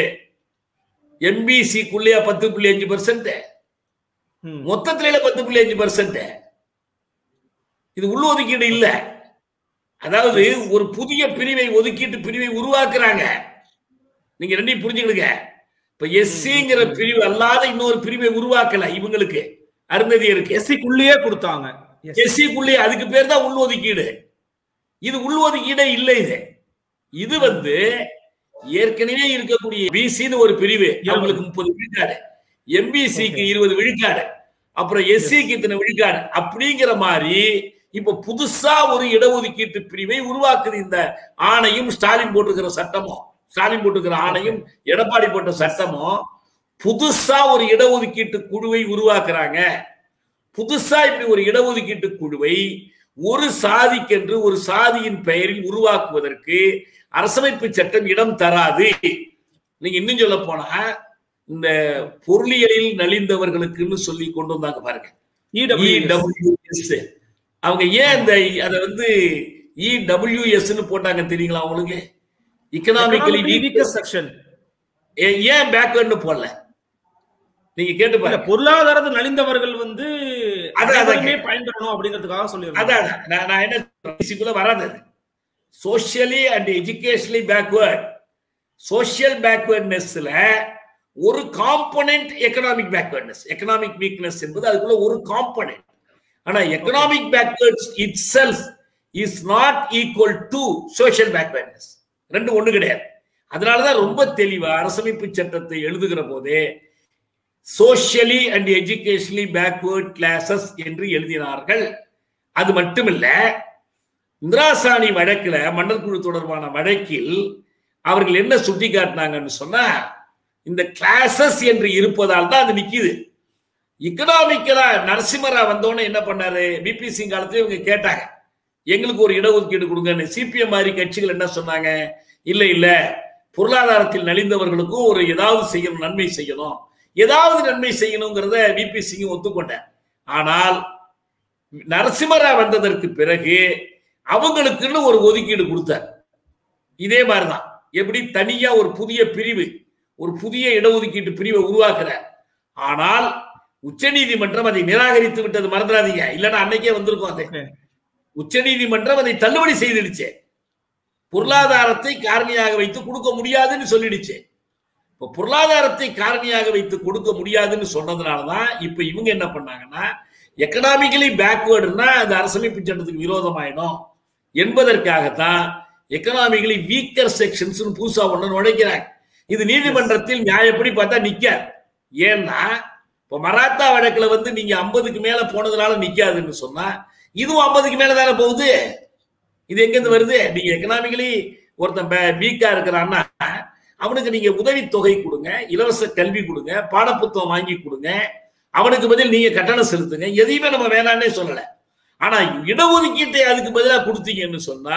எம்பிசி குள்ளையா பத்து புள்ளி அஞ்சு பர்சன்ட் ம். மொத்தத்தில பத்து புள்ளி அஞ்சு பர்சன்ட் இது உள் ஒதுக்கீடு இல்ல அதாவது ஒரு புதிய பிரிவை ஒதுக்கீட்டு பிரிவை உருவாக்குறாங்க நீங்க ரெண்டையும் புரிஞ்சுக்கிடுங்க இப்ப எஸ்சிங்கிற பிரிவு அல்லாத இன்னொரு பிரிவை உருவாக்கல இவங்களுக்கு அருந்ததியருக்கு எஸ்சிக்குள்ளேயே கொடுத்தாங்க Yes. எஸ்சிக்குள்ளே அதுக்கு பேர் தான் உள் ஒதுக்கீடு இது உள் ஒதுக்கீடே இல்லை இது இது வந்து ஏற்கனவே இருக்கக்கூடிய பிசின்னு ஒரு பிரிவு அவங்களுக்கு முப்பது விழுக்காடு எம்பிசிக்கு இருபது விழுக்காடு அப்புறம் எஸ்சிக்கு இத்தனை விழுக்காடு அப்படிங்கிற மாதிரி இப்ப புதுசா ஒரு இடஒதுக்கீட்டு பிரிவை உருவாக்குது இந்த ஆணையும் ஸ்டாலின் போட்டிருக்கிற சட்டமும் ஸ்டாலின் போட்டிருக்கிற ஆணையும் எடப்பாடி போட்ட சட்டமும் புதுசா ஒரு இடஒதுக்கீட்டு குழுவை உருவாக்குறாங்க புதுசா இப்படி ஒரு இடஒதுக்கீட்டு குழுவை ஒரு சாதிக்கென்று ஒரு சாதியின் பெயரில் உருவாக்குவதற்கு அரசமைப்பு சட்டம் இடம் தராது நீங்க இன்னும் சொல்ல போனா இந்த பொருளியலில் நலிந்தவர்களுக்குன்னு சொல்லி கொண்டு வந்தாங்க பாருங்க EWS. EWS. அவங்க ஏன் இந்த அத வந்து இடபிள்யூஎஸ் போட்டாங்க தெரியுங்களா உங்களுக்கு Economically எக்கனாமிக்கலி weaker section. ஏன் பேக்வேர்ட்னு போடல நீங்க கேட்டு இல்ல, பாருங்க பொருளாதாரத்தில் நலிந்தவர்கள் வந்து அதான், அதான். அனைவருமே பயன்பெறணும் அப்படிங்கிறதுக்காக சொல்லியிருக்காங்க அதான் அதான். நான் நான் என்ன பேசிக்குள்ள வராது socially and educationally backward social பேக்வேர்ட்னஸ்ல ஒரு component economic backwardness economic weakness என்பது அதுக்குள்ள ஒரு காம்பனன்ட் ஆனா economic backwards itself is not equal to social backwardness ரெண்டு ஒண்ணு கிடையாது அதனாலதான் ரொம்ப தெளிவா அரசமைப்பு சட்டத்தை எழுதுகிற போதே socially and educationally backward classes என்று எழுதினார்கள் அது மட்டுமில்ல இந்திராசாணி வழக்குல மன்னர் குழு தொடர்பான வழக்கில் அவர்கள் என்ன சுட்டி காட்டினாங்கன்னு சொன்னா இந்த கிளாஸஸ் என்று இருப்பதால் தான் அது நிக்குது இக்கனாமிக்கலா நரசிம்மரா வந்தோன்னு என்ன பண்ணாரு பிபி சிங் காலத்துல இவங்க கேட்டாங்க எங்களுக்கு ஒரு இடஒதுக்கீடு கொடுங்கன்னு சிபிஎம் மாதிரி கட்சிகள் என்ன சொன்னாங்க இல்ல இல்ல பொருளாதாரத்தில் நலிந்தவர்களுக்கும் ஒரு ஏதாவது செய்யணும் நன்மை செய்யணும் ஏதாவது நன்மை செய்யணுங்கிறத விபி சிங் ஒத்துக்கொண்டார் ஆனால் நரசிம்மராவ் வந்ததற்கு பிறகு அவங்களுக்குன்னு ஒரு ஒதுக்கீடு கொடுத்தார் இதே மாதிரிதான் எப்படி தனியா ஒரு புதிய பிரிவு ஒரு புதிய இடஒதுக்கீட்டு பிரிவை உருவாக்குறார் ஆனால் உச்சநீதிமன்றம் அதை நிராகரித்து விட்டது மறந்துடாதீங்க இல்லைன்னா அன்னைக்கே வந்திருக்கும் அது Okay. உச்சநீதிமன்றம் அதை தள்ளுபடி செய்திடுச்சு பொருளாதாரத்தை காரணியாக வைத்து கொடுக்க முடியாதுன்னு சொல்லிடுச்சு இப்போ பொருளாதாரத்தை காரணியாக வைத்து கொடுக்க முடியாதுன்னு சொன்னதுனாலதான் இப்ப இவங்க என்ன பண்ணாங்கன்னா எக்கனாமிக்கலி பேக்வேர்டுனா அது அரசமைப்பு சட்டத்துக்கு விரோதமாயிடும் என்பதற்காகத்தான் எக்கனாமிக்கலி வீக்கர் செக்ஷன்ஸ் புதுசா ஒண்ணு நுழைக்கிறாங்க இது நீதிமன்றத்தில் நியாயப்படி பார்த்தா நிக்காது ஏன்னா இப்போ மராத்தா வழக்குல வந்து நீங்க ஐம்பதுக்கு மேல போனதுனால நிக்காதுன்னு சொன்னா இதுவும் ஐம்பதுக்கு மேல தானே போகுது இது எங்க இருந்து வருது நீங்க எக்கனாமிக்கலி ஒருத்தன் வீக்கா இருக்கிறான்னா அவனுக்கு நீங்க உதவித்தொகை கொடுங்க இலவச கல்வி கொடுங்க பாடப்புத்தகம் வாங்கி கொடுங்க அவனுக்கு பதில் நீங்க கட்டணம் செலுத்துங்க எதையுமே நம்ம வேணான்னே சொல்லல ஆனா இடஒதுக்கீட்டை அதுக்கு பதிலாக கொடுத்தீங்கன்னு சொன்னா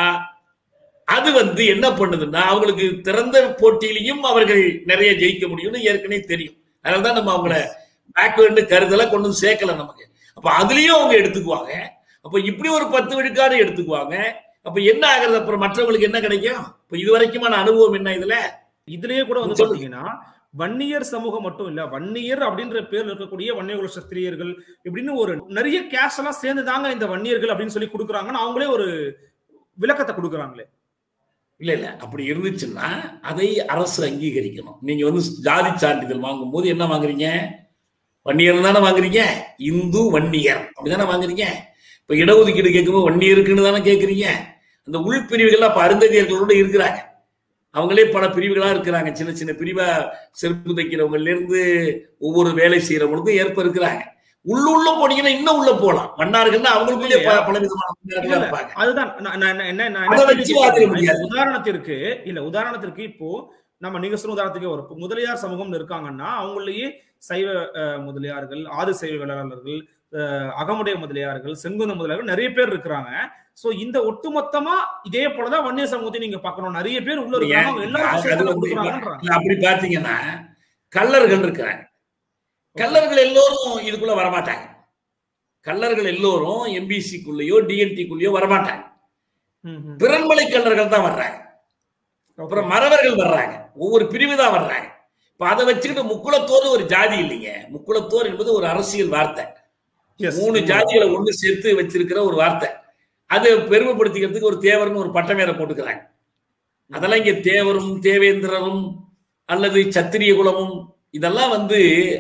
அது வந்து என்ன பண்ணுதுன்னா அவங்களுக்கு திறந்த போட்டியிலையும் அவர்கள் நிறைய ஜெயிக்க முடியும்னு ஏற்கனவே தெரியும் அதனாலதான் நம்ம அவங்கள பேக்வேர்டு கருதலை கொண்டு வந்து சேர்க்கல நமக்கு அப்ப அதுலயும் அவங்க எடுத்துக்குவாங்க அப்ப இப்படி ஒரு பத்து விழுக்காடு எடுத்துக்குவாங்க அப்ப என்ன ஆகுறது அப்புறம் மற்றவங்களுக்கு என்ன கிடைக்கும் இப்ப இது வரைக்குமான அனுபவம் என்ன இதுல இதுலயே கூட வந்து சொல்லுங்க. பாத்தீங்கன்னா வன்னியர் சமூகம் மட்டும் இல்ல வன்னியர் அப்படின்ற பேர்ல இருக்கக்கூடிய வன்னியகுல சத்திரியர்கள் இப்படின்னு ஒரு நிறைய கேஷ் எல்லாம் சேர்ந்து தாங்க இந்த வன்னியர்கள் அப்படின்னு சொல்லி கொடுக்குறாங்கன்னு அவங்களே ஒரு விளக்கத்தை கொடுக்குறாங்களே இல்ல இல்ல அப்படி இருந்துச்சுன்னா அதை அரசு அங்கீகரிக்கணும் நீங்க வந்து ஜாதி சான்றிதழ் வாங்கும்போது என்ன வாங்குறீங்க வன்னியர் தானே வாங்குறீங்க இந்து வன்னியர் அப்படிதானே வாங்குறீங்க இப்ப இடஒதுக்கீடு கேட்கும்போது வன்னியருக்குன்னு தானே கேட்குறீங்க அந்த உள்பிரிவுகள்லாம் இப்ப அருந்ததியர்களோட இருக்கிறாங்க அவங்களே பல பிரிவுகளா இருக்கிறாங்க சின்ன சின்ன பிரிவா செருப்பு தைக்கிறவங்கல இருந்து ஒவ்வொரு வேலை செய்யறவங்களுக்கும் ஏற்ப இருக்கிறாங்க உள்ளுள்ள போனீங்கன்னா இன்னும் உள்ள போலாம் மன்னார்கள்னா அவங்களுக்குள்ளே பல- பல விதமான மன்னர்களா இருப்பாங்க அதுதான் நான் நான் என்ன- என்ன நான் அதை என்ன வச்சு கேள்வி வாதிட கேட்கிறேன்னா, முடியாது. இப்ப உதாரணத்திற்கு இல்ல உதாரணத்திற்கு இப்போ நம்ம நீங்க சொன்ன உதாரணத்துக்கு ஒரு முதலியார் சமூகம்னு இருக்காங்கன்னா அவங்களையே சைவ அஹ், முதலியார்கள் ஆதி சைவ வேளாளர்கள் அஹ், அகமுடைய முதலியார்கள் செங்குந்த முதலியார்கள் நிறைய பேர் இருக்கிறாங்க சோ இந்த ஒட்டுமொத்தமா இதே போலதான் வன்னிய சமூகத்தை நீங்க பார்க்கணும் நிறைய பேர் உள்ள இருக்காங்க அவங்க எல்லாரும் அது சேர்த்து வந்து கொடுக்குறாங்கன்றாங்க. இல்ல, அப்படி பாத்தீங்கன்னா கல்லர்கள் இருக்கிறாங்க கல்லர்கள் எல்லோரும் இதுக்குள்ள வரமாட்டாங்க கல்லர்கள் எல்லோரும் எம்பிசிக்குள்ளேயோ டிஎன்டிக்குள்ளேயோ வரமாட்டாங்க ம், ம். பிறன்மலை கல்லர்கள் தான் வர்றாங்க அப்புறம் மறவர்கள் வர்றாங்க ஒவ்வொரு பிரிவு தான் வர்றாங்க இப்ப அதை வச்சுக்கிட்டு முக்குளத்தோர் ஒரு ஜாதி இல்லைங்க முக்குளத்தோர் என்பது ஒரு அரசியல் வார்த்தை Yes. மூணு ஜாதிகளை ஒண்ணு சேர்த்து வச்சிருக்கிற ஒரு வார்த்தை அது பெருமைப்படுத்திக்கிறதுக்கு ஒரு தேவர்னு ஒரு பட்டம் வேற போட்டுக்கிறாங்க அதெல்லாம் இங்க தேவரும் தேவேந்திரரும் அல்லது சத்திரிய குலமும் இதெல்லாம் வந்து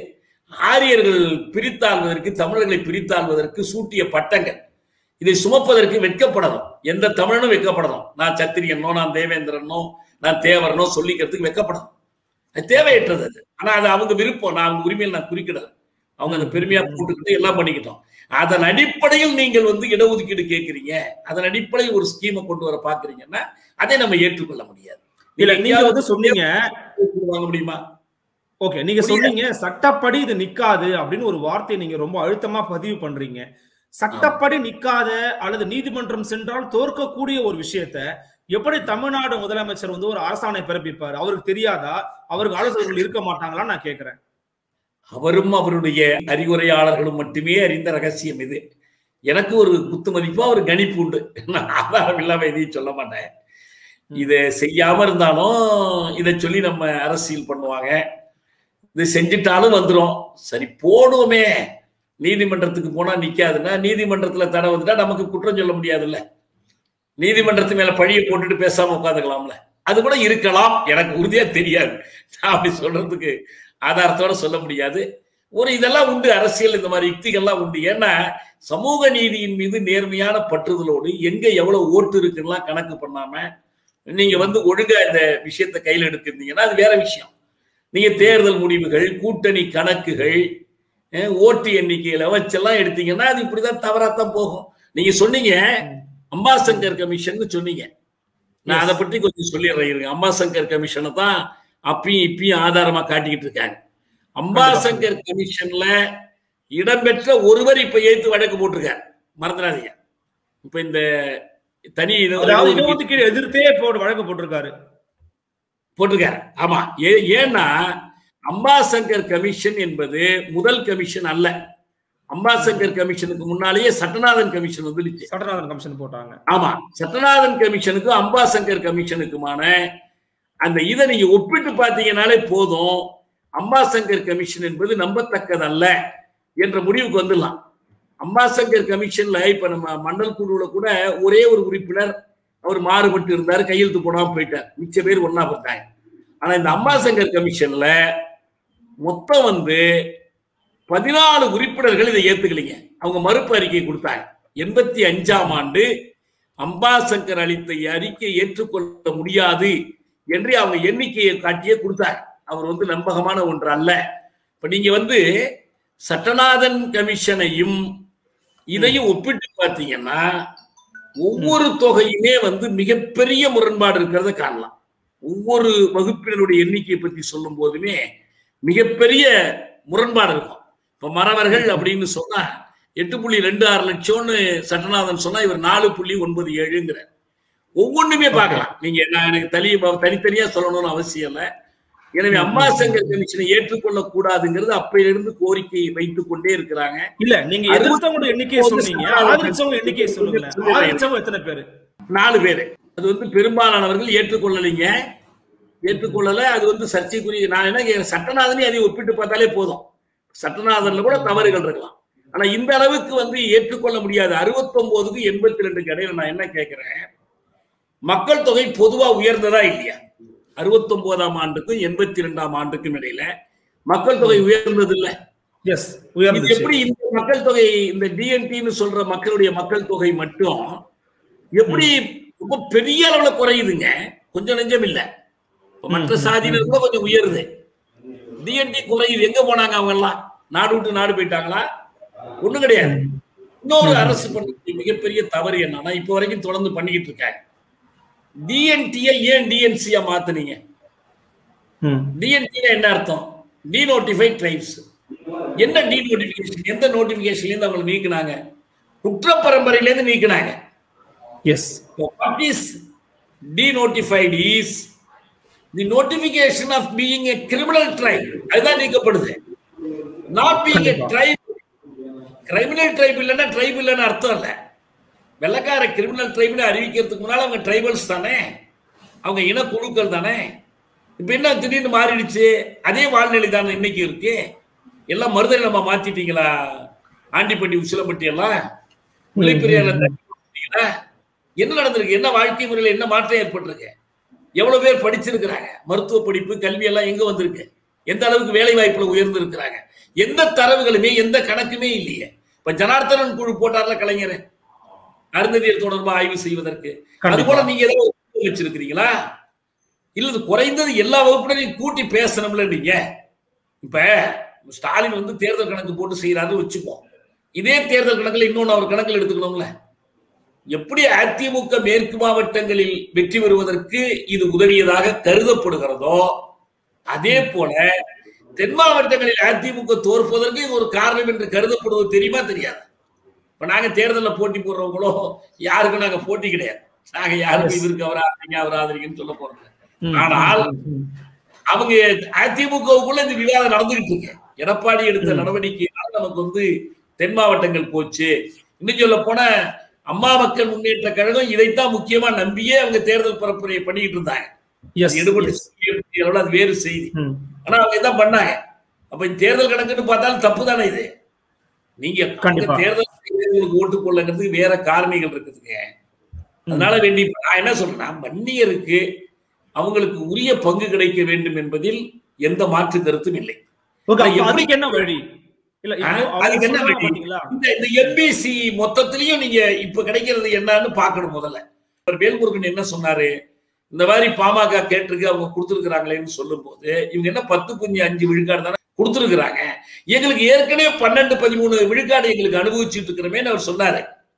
ஆரியர்கள் பிரித்தாள்வதற்கு தமிழர்களை பிரித்தாள்வதற்கு சூட்டிய பட்டங்கள் இதை சுமப்பதற்கு வெட்கப்படணும் எந்த தமிழனும் வெட்கப்படணும் நான் சத்திரியனோ நான் தேவேந்திரனோ நான் தேவரனோ சொல்லிக்கிறதுக்கு வெட்கப்படணும் அது தேவையற்றது அது ஆனா அது அவங்க விருப்பம் நான் அவங்க உரிமையில் நான் குறிக்கிடல அவங்க அந்த பெருமையா போட்டுக்கிட்டு எல்லாம் பண்ணிக்கிட்டோம் அதன் அடிப்படையில் நீங்கள் வந்து இடஒதுக்கீடு கேட்கறீங்க அதன் அடிப்படையில் ஒரு ஸ்கீமை கொண்டு வர பாக்குறீங்கன்னா அதை நம்ம ஏற்றுக்கொள்ள முடியாது இல்ல நீங்க வந்து சொன்னீங்க வாங்க முடியுமா ஓகே நீங்க புரியல. சொன்னீங்க சட்டப்படி இது நிக்காது அப்படின்னு ஒரு வார்த்தையை நீங்க ரொம்ப அழுத்தமா பதிவு பண்றீங்க சட்டப்படி நிக்காத அல்லது நீதிமன்றம் சென்றால் தோற்கக்கூடிய ஒரு விஷயத்த எப்படி தமிழ்நாடு முதலமைச்சர் வந்து ஒரு அரசாணை பிறப்பிப்பார் அவருக்கு தெரியாதா அவருக்கு ஆலோசகர்கள் இருக்க மாட்டாங்களா நான் கேக்குறேன் அவரும் அவருடைய அறிவுரையாளர்களும் மட்டுமே அறிந்த ரகசியம் இது எனக்கு ஒரு குத்து மதிப்பா ஒரு கணிப்பு உண்டு நான் ஆதாரம் இல்லாம எதையும் சொல்ல மாட்டேன் இதை செய்யாம இருந்தாலும் இதை சொல்லி நம்ம அரசியல் பண்ணுவாங்க இது செஞ்சிட்டாலும் வந்துரும் சரி போடுவோமே நீதிமன்றத்துக்கு போனா நிக்காதுன்னா நீதிமன்றத்துல தடை வந்துட்டா நமக்கு குற்றம் சொல்ல முடியாதுல்ல நீதிமன்றத்து மேல பழியை போட்டுட்டு பேசாம உட்காந்துக்கலாம்ல அது கூட இருக்கலாம் எனக்கு உறுதியா தெரியாது நான் அப்படி சொல்றதுக்கு ஆதாரத்தோட சொல்ல முடியாது ஒரு இதெல்லாம் உண்டு அரசியல் இந்த மாதிரி யுக்திகள்லாம் உண்டு ஏன்னா சமூக நீதியின் மீது நேர்மையான பற்றுதலோடு எங்க எவ்வளவு ஓட்டு இருக்குலாம் கணக்கு பண்ணாம நீங்க வந்து ஒழுங்கா இந்த விஷயத்தை கையில் எடுக்கிறீங்கன்னா அது வேற விஷயம் நீங்க தேர்தல் முடிவுகள் கூட்டணி கணக்குகள் அஹ், ஓட்டு எண்ணிக்கையில வச்செல்லாம் எடுத்தீங்கன்னா அது இப்படிதான் தவறாத்தான் போகும் நீங்க சொன்னீங்க அம்பாசங்கர் கமிஷன் சொன்னீங்க நான் அதை பற்றி கொஞ்சம் சொல்லிடுறேன் இருங்க அம்பாசங்கர் கமிஷனை தான் அப்பயும் இப்பயும் ஆதாரமா காட்டிக்கிட்டு இருக்காங்க அம்பாசங்கர் கமிஷன்ல இடம்பெற்ற ஒருவர் இப்ப ஏத்து வழக்கு போட்டிருக்கார் மறந்துடாதீங்க இப்ப இந்த தனி இது- அதாவது இடஒதுக்கீடு எதிர்த்தே இப்போ ஒரு வழக்கு போட்டிருக்காரு போட்டிருக்காரு ஆமா ஏ- ஏன்னா அம்பாசங்கர் கமிஷன் என்பது முதல் கமிஷன் அல்ல அம்பாசங்கர் கமிஷனுக்கு முன்னாலேயே சட்டநாதன் கமிஷன் வந்துடுச்சு சட்டநாதன் கமிஷன் போட்டாங்க ஆமா சட்டநாதன் கமிஷனுக்கும் அம்பாசங்கர் கமிஷனுக்குமான அந்த இதை நீங்க ஒப்பிட்டு பார்த்தீங்கன்னாலே போதும் அம்பாசங்கர் கமிஷன் என்பது நம்பத்தக்கதல்ல என்ற முடிவுக்கு வந்துடலாம் அம்பாசங்கர் கமிஷன்ல இப்ப நம்ம மண்டல் குழுவுல கூட ஒரே ஒரு உறுப்பினர் அவர் மாறுபட்டு இருந்தார் கையெழுத்து போடாம போயிட்டார் மிச்ச பேர் ஒண்ணா போட்டாங்க ஆனா இந்த அம்பாசங்கர் கமிஷன்ல மொத்தம் வந்து பதினாலு உறுப்பினர்கள் இதை ஏத்துக்கலைங்க அவங்க மறுப்பு அறிக்கை கொடுத்தாங்க எண்பத்தி அஞ்சாம் ஆண்டு அம்பாசங்கர் அளித்த அறிக்கை ஏற்றுக்கொள்ள முடியாது என்று அவங்க எண்ணிக்கையை காட்டியே கொடுத்தார் அவர் வந்து நம்பகமான ஒன்று அல்ல இப்ப நீங்க வந்து சட்டநாதன் கமிஷனையும் இதையும் ஒப்பிட்டு பார்த்தீங்கன்னா ஒவ்வொரு தொகையுமே வந்து மிகப்பெரிய முரண்பாடு இருக்கிறத காணலாம் ஒவ்வொரு வகுப்பினருடைய எண்ணிக்கையை பற்றி சொல்லும் போதுமே மிகப்பெரிய முரண்பாடு இருக்கும் இப்ப மறவர்கள் அப்படின்னு சொன்னா எட்டு புள்ளி ரெண்டு ஆறு லட்சம்னு சட்டநாதன் சொன்னா இவர் நாலு புள்ளி ஒன்பது ஏழுங்கிற ஒவ்வொன்றுமே பார்க்கலாம் நீங்க நான் எனக்கு தனி தனித்தனியா சொல்லணும்னு அவசியம் இல்லை எனவே அம்பாசங்கர் கமிஷனை ஏற்றுக்கொள்ள கூடாதுங்கிறது அப்பையிலிருந்து கோரிக்கை வைத்துக் கொண்டே இருக்கிறாங்க இல்ல நீங்க அது- எதிர்த்தவங்களோட எண்ணிக்கையை சொன்னீங்க ஆதரிச்சவங்க எண்ணிக்கையை சொல்லுங்க சொல்லுங்க. ஆதரிச்சவங்க எத்தனை பேரு நாலு பேர் அது வந்து பெரும்பாலானவர்கள் ஏற்றுக்கொள்ளலைங்க ஏற்றுக்கொள்ளல அது வந்து சர்ச்சைக்குரிய நான் என்ன கேக்குறேன், சட்டநாதனையும் அதை ஒப்பிட்டு பார்த்தாலே போதும் சட்டநாதன்ல கூட தவறுகள் இருக்கலாம் ஆனா இந்த அளவுக்கு வந்து ஏற்றுக்கொள்ள முடியாது அறுபத்தொன்பதுக்கு எண்பத்தி ரெண்டுக்கு இடையில நான் என்ன கேட்கிறேன் மக்கள் தொகை பொதுவா உயர்ந்ததா இல்லையா அறுபத்தொன்பதாம் ஆண்டுக்கும் எண்பத்தி ரெண்டாம் ஆண்டுக்கும் இடையில மக்கள் தொகை உயர்ந்தது இல்ல எஸ் இது உயர்ந்துச்சு எப்படி இந்த மக்கள் தொகை இந்த டிஎன்டின்னு சொல்ற மக்களுடைய மக்கள் தொகை மட்டும் எப்படி ரொம்ப பெரிய அளவுல குறையுதுங்க கொஞ்சம் நெஞ்சம் இல்ல இப்ப மற்ற சாதியினர் கூட கொஞ்சம் உயருது டிஎன்டி குறையுது எங்க போனாங்க அவங்க எல்லாம் நாடு விட்டு நாடு போயிட்டாங்களா ஒண்ணும் கிடையாது இன்னொரு அரசு பண்ண மிகப்பெரிய தவறு என்னன்னா இப்ப வரைக்கும் தொடர்ந்து பண்ணிக்கிட்டு இருக்காங்க டிஎன்டியை ஏன் டிஎன்சியா மாத்துனீங்க ம். டிஎன்டினா என்ன அர்த்தம் டிநோட்டிஃபைட் ட்ரைப்ஸ் என்ன டிநோட்டிஃபிகேஷன் எந்த நோட்டிபிகேஷன்ல இருந்து அவங்களை நீக்குனாங்க குற்ற பரம்பரையில இருந்து நீக்குனாங்க yes what is denotified is the notification of being a criminal tribe அதுதான் நீக்கப்படுது not being a கண்டிப்பா. tribe criminal tribe இல்லைன்னா tribe இல்லைன்னு அர்த்தம் இல்ல வெள்ளக்கார கிரிமினல் ட்ரைப்னு அறிவிக்கிறதுக்கு முன்னால அவங்க ட்ரைபல்ஸ் தானே அவங்க இனக்குழுக்கள் தானே இப்ப என்ன திடீர்னு மாறிடுச்சு அதே வாழ்நிலை தானே இன்னைக்கு இருக்கு எல்லாம் மருதல் நம்ம மாத்திட்டீங்களா ஆண்டிப்பட்டி உசிலப்பட்டி எல்லாம் விளைப்பெரியார்ல தண்ணி ஊத்திட்டீங்களா? என்ன நடந்திருக்கு என்ன வாழ்க்கை முறையில் என்ன மாற்றம் ஏற்பட்டிருக்கு எவ்வளவு பேர் படிச்சிருக்கிறாங்க மருத்துவ படிப்பு கல்வி எல்லாம் எங்க வந்திருக்கு எந்த அளவுக்கு வேலை வாய்ப்புல உயர்ந்து இருக்கிறாங்க எந்த தரவுகளுமே எந்த கணக்குமே இல்லையே இப்ப ஜனார்த்தனன் குழு போட்டார்ல கலைஞர் அருந்ததியர் தொடர்பா ஆய்வு செய்வதற்கு அது போல நீங்க ஏதாவது ஒரு குழு வச்சிருக்கிறீங்களா இல்ல இது குறைந்தது எல்லா வகுப்பினரையும் கூட்டி பேசணும்ல நீங்க இப்ப ஸ்டாலின் வந்து தேர்தல் கணக்கு போட்டு செய்யறாரு வச்சுப்போம் இதே தேர்தல் கணக்குல இன்னொன்னு அவர் கணக்கில் எடுத்துக்கணும்ல எப்படி அதிமுக மேற்கு மாவட்டங்களில் வெற்றி பெறுவதற்கு இது உதவியதாக கருதப்படுகிறதோ அதே போல தென் மாவட்டங்களில் அதிமுக தோற்பதற்கு இது ஒரு காரணம் என்று கருதப்படுவது தெரியுமா தெரியாது இப்ப நாங்க தேர்தல்ல போட்டி போடுறவங்களோ யாருக்கும் நாங்க போட்டி கிடையாது நாங்க யாருக்கும் இதற்கு அவர் ஆதரிங்க அவர் ஆதரிங்கன்னு சொல்ல போறோம் ம். ஆனால் ம். அவங்க அதிமுகவுக்குள்ள இந்த விவாதம் நடந்துகிட்டு இருக்கு எடப்பாடி எடுத்த நடவடிக்கையால நமக்கு வந்து தென் மாவட்டங்கள் போச்சு இன்னும் சொல்ல போன அம்மா மக்கள் முன்னேற்ற கழகம் இதைத்தான் முக்கியமா நம்பியே அவங்க தேர்தல் பரப்புரையை பண்ணிக்கிட்டு இருந்தாங்க எஸ் எடுபட்டு எஸ். செய்ய அளவுல அது வேறு செய்தி ம். ஆனா அவங்க இதான் பண்ணாங்க அப்ப இந்த தேர்தல் கணக்குன்னு பார்த்தாலும் தப்பு தானே இது நீங்க அவங்க கண்டிப்பா. தேர்தல் செய்யறவங்களுக்கு ஓட்டு கொள்ளங்கிறதுக்கு வேற காரணிகள் இருக்குதுங்க அதனால வேண்டி இப்ப நான் என்ன சொல்றேன்னா வன்னியருக்கு அவங்களுக்கு உரிய பங்கு கிடைக்க வேண்டும் என்பதில் எந்த மாற்று கருத்தும் இல்லை ஓகே அது அப்ப எப்படி- அதுக்கு என்ன வழி இல்ல ஆ, இப்போ அவங்க அதுக்கு என்ன சொல்றாங்க வழி? பாத்தீங்களா இந்த இந்த எம்பிசி மொத்தத்திலையும் நீங்க இப்ப கிடைக்கிறது என்னன்னு பார்க்கணும் முதல்ல அவர் வேல்முருகன் என்ன சொன்னாரு இந்த மாதிரி பாமக கேட்டிருக்கு அவங்க கொடுத்துருக்காங்களேன்னு சொல்லும் போது இவங்க என்ன பத்து புஞ்சு அஞ்சு விழுக்காடு தானே கொடுத்துருக்காங்க எங்களுக்கு ஏற்கனவே பன்னெண்டு பதிமூணு விழுக்காடு எங்களுக்கு அனுபவிச்சுட்டு இருக்கிறோமேன்னு அவர் சொன்னாரு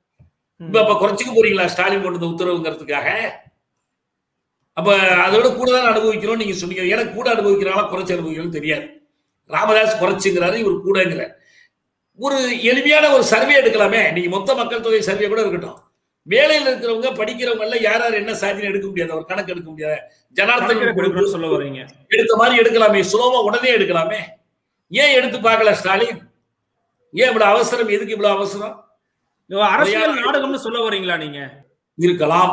இப்ப அப்ப குறைச்சிக்க போறீங்களா ஸ்டாலின் கொண்டு வந்த உத்தரவுங்கிறதுக்காக அப்ப அதோட கூட தான் அனுபவிக்கிறோம் நீங்க சொன்னீங்க எனக்கு கூட அனுபவிக்கிறாங்களா குறைச்சு அனுபவிக்கிறோம் தெரியாது ராமதாஸ் குறைச்சுங்கிறாரு இவர் கூடங்கிறார் ஒரு எளிமையான ஒரு சர்வே எடுக்கலாமே நீங்க மொத்த மக்கள் தொகை சர்வே கூட இருக்கட்டும் வேலையில் இருக்கிறவங்க படிக்கிறவங்க எல்லாம் யார் யார் என்ன சாதின்னு எடுக்க முடியாது ஒரு கணக்கு எடுக்க முடியாது ஜனார்த்தன் கணக்கெடுப்பு எடுக்கணும்னு சொல்ல வர்றீங்க எடுத்த மாதிரி எடுக்கலாமே சுலபமா உடனே எடுக்கலாமே ஏன் எடுத்து பார்க்கல ஸ்டாலின் ஏன் இவ்வளவு அவசரம் எதுக்கு இவ்வளவு அவசரம் அரசியல் நாடகம்னு சொல்ல வர்றீங்களா நீங்க இருக்கலாம்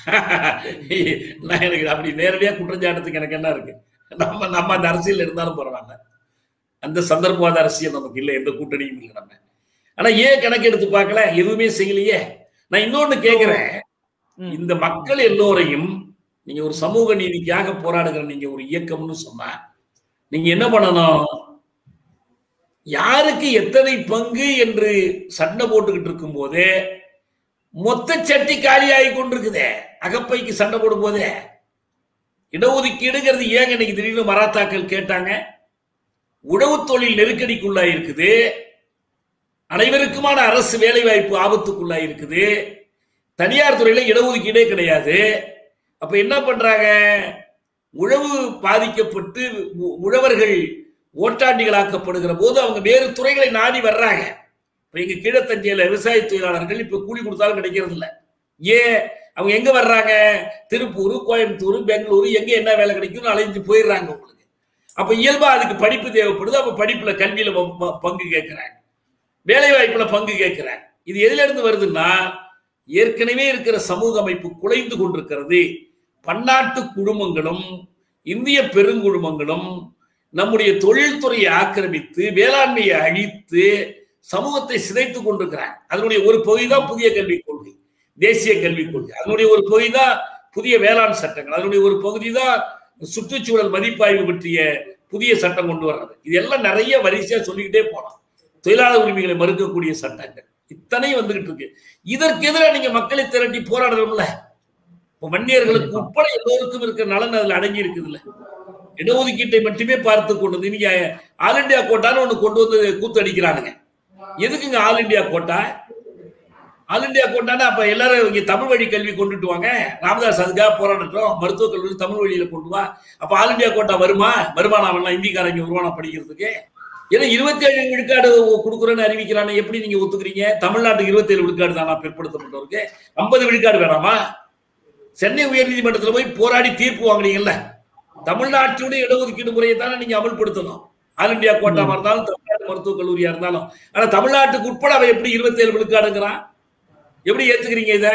நான் எனக்கு அப்படி நேரடியா குற்றஞ்சாட்டத்துக்கு எனக்கு என்ன இருக்கு நம்ம நம்ம அந்த அரசியல் இருந்தாலும் பரவாயில்ல அந்த சந்தர்ப்பவாத அரசியல் நமக்கு இல்லை எந்த கூட்டணியும் இல்லை நம்ம ஆனா ஏன் கணக்கு எடுத்து பார்க்கல எதுவுமே செய்யலையே நான் இன்னொன்னு கேக்குறேன் ம். இந்த மக்கள் எல்லோரையும் நீங்க ஒரு சமூக நீதிக்காக போராடுகிற நீங்க ஒரு இயக்கம்னு சொன்னா நீங்க என்ன பண்ணணும் யாருக்கு எத்தனை பங்கு என்று சண்டை போட்டுக்கிட்டு இருக்கும் போதே மொத்த சட்டி காலியாகி கொண்டிருக்குதே அகப்பைக்கு சண்டை போடும் போதே இடஒதுக்கீடுங்கிறது ஏங்க இன்னைக்கு திடீர்னு மராத்தாக்கள் கேட்டாங்க உழவு தொழில் நெருக்கடிக்குள்ளா இருக்குது அனைவருக்குமான அரசு வேலை வாய்ப்பு ஆபத்துக்குள்ளா இருக்குது தனியார் துறையில இடஒதுக்கீடே கிடையாது அப்ப என்ன பண்றாங்க உழவு பாதிக்கப்பட்டு உ- உழவர்கள் ஓட்டாண்டிகளாக்கப்படுகிற போது அவங்க வேறு துறைகளை நாடி வர்றாங்க இப்ப எங்க கீழத்தஞ்சையில விவசாய தொழிலாளர்கள் இப்ப கூலி கொடுத்தாலும் கிடைக்கிறது இல்ல ஏன் அவங்க எங்க வர்றாங்க திருப்பூர் கோயம்புத்தூர் பெங்களூரு எங்க என்ன வேலை கிடைக்கும்னு அலைஞ்சு போயிடுறாங்க உங்களுக்கு அப்ப இயல்பா அதுக்கு படிப்பு தேவைப்படுது அப்ப படிப்புல கல்வியில ப- ப- பங்கு கேட்கிறாங்க வேலை வாய்ப்புல பங்கு கேட்கிறாங்க இது எதுல இருந்து வருதுன்னா ஏற்கனவே இருக்கிற சமூக அமைப்பு குலைந்து கொண்டிருக்கிறது பன்னாட்டு குழுமங்களும் இந்திய பெருங்குழுமங்களும் நம்முடைய தொழில்துறையை ஆக்கிரமித்து வேளாண்மையை அழித்து சமூகத்தை சிதைத்துக் கொண்டிருக்கிறாங்க அதனுடைய ஒரு பகுதி தான் புதிய கல்விக் கொள்கை தேசிய கல்விக் கொள்கை அதனுடைய ஒரு பகுதி தான் புதிய வேளாண் சட்டங்கள் அதனுடைய ஒரு பகுதி தான் சுற்றுச்சூழல் மதிப்பாய்வு பற்றிய புதிய சட்டம் கொண்டு வர்றது இதெல்லாம் நிறைய வரிசையா சொல்லிக்கிட்டே போலாம் தொழிலாளர் உரிமைகளை மறுக்கக்கூடிய சட்டங்கள் இத்தனை வந்துகிட்டு இருக்கு இதற்கு எதிராக நீங்க மக்களை திரட்டி போராடுறோம்ல இப்ப வன்னியர்களுக்கு உட்பட எல்லோருக்கும் இருக்கிற நலன் அதுல அடங்கி இருக்குதுல்ல இடஒதுக்கீட்டை மட்டுமே பார்த்து கொண்டு வந்து நீங்க ஆல் இந்தியா கோட்டான்னு ஒண்ணு கொண்டு வந்து கூத்தடிக்கிறானுங்க எதுக்குங்க all India quota all India கோட்டானா அப்ப எல்லாரும் இங்க தமிழ் வழி கல்வி கொண்டுட்டு வாங்க ராமதாஸ் அதுக்காக போராடட்டும் மருத்துவக் கல்லூரி தமிழ் வழியில கொண்டு வா அப்ப ஆல் இந்தியா கோட்டா வருமா வருமானம் எல்லாம் இந்திக்காரங்க வருமானம் படிக்கிறதுக்கு ஏன்னா இருபத்தி ஏழு விழுக்காடு கொடுக்குறேன்னு அறிவிக்கிறானே எப்படி நீங்க ஒத்துக்கிறீங்க தமிழ்நாட்டுக்கு இருபத்தி ஏழு விழுக்காடு தானா பிற்படுத்தப்பட்டவருக்கு ஐம்பது விழுக்காடு வேணாமா சென்னை உயர்நீதிமன்றத்துல போய் போராடி தீர்ப்பு வாங்குனீங்கல்ல தமிழ்நாட்டுடைய இடஒதுக்கீடு முறையை தானே நீங்க அமல்படுத்தணும் ஆல் இந்தியா கோட்டாவா இருந்தாலும் தமிழ்நாடு மருத்துவக் கல்லூரியா இருந்தாலும் ஆனா தமிழ்நாட்டுக்கு உட்பட அவன் எப்படி இருபத்தி ஏழு விழுக்காடுங்கிறான் எப்படி ஏத்துக்கிறீங்க இத